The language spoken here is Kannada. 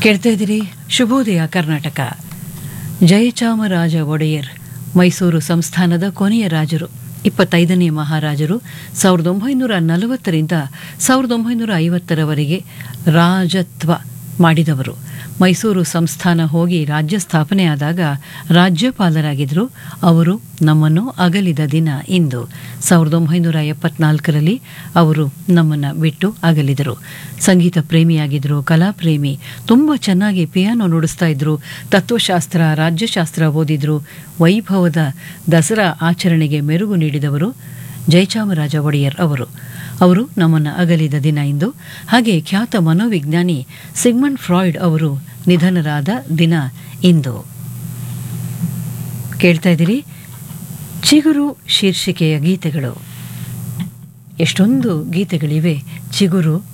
ಕೇಳ್ತಾ ಇದ್ದೀರಿ ಶುಭೋದಯ ಕರ್ನಾಟಕ ಜಯಚಾಮರಾಜ ಒಡೆಯರ್ ಮೈಸೂರು ಸಂಸ್ಥಾನದ ಕೊನೆಯ ರಾಜರು ಇಪ್ಪತ್ತೈದನೇ ಮಹಾರಾಜರು ಸಾವಿರದ ಒಂಬೈನೂರ ನಲವತ್ತರಿಂದ ಸಾವಿರದ ಒಂಬೈನೂರ ಐವತ್ತರವರೆಗೆ ರಾಜತ್ವ ಮಾಡಿದವರು ಮೈಸೂರು ಸಂಸ್ಥಾನ ಹೋಗಿ ರಾಜ್ಯ ಸ್ಥಾಪನೆ ಆದಾಗ ರಾಜ್ಯಪಾಲರಾಗಿದ್ದರು ಅವರು ನಮ್ಮನ್ನು ಅಗಲಿದ ದಿನ ಇಂದು ಸಾವಿರದ ಒಂಬೈನೂರ ಎಪ್ಪತ್ನಾಲ್ಕರಲ್ಲಿ ಅವರು ನಮ್ಮನ್ನು ಬಿಟ್ಟು ಅಗಲಿದರು ಸಂಗೀತ ಪ್ರೇಮಿಯಾಗಿದ್ದರು ಕಲಾಪ್ರೇಮಿ ತುಂಬ ಚೆನ್ನಾಗಿ ಪಿಯಾನೋ ನುಡಿಸ್ತಾ ಇದ್ರು ತತ್ವಶಾಸ್ತ್ರ ರಾಜ್ಯಶಾಸ್ತ್ರ ಓದಿದ್ರು ವೈಭವದ ದಸರಾ ಆಚರಣೆಗೆ ಮೆರುಗು ನೀಡಿದವರು ಜಯಚಾಮರಾಜ ಒಡೆಯರ್ ಅವರು ಅವರು ನಮ್ಮನ್ನು ಅಗಲಿದ ದಿನ ಇಂದು ಹಾಗೆ ಖ್ಯಾತ ಮನೋವಿಜ್ಞಾನಿ ಸಿಗ್ಮಂಡ್ ಫ್ರಾಯ್ಡ್ ಅವರು ನಿಧನರಾದ ದಿನ ಇಂದು ಕೇಳ್ತಾ ಇದ್ದೀರಿ ಚಿಗುರು ಶೀರ್ಷಿಕೆಯ ಗೀತೆಗಳು ಎಷ್ಟೊಂದು ಗೀತೆಗಳಿವೆ ಚಿಗುರು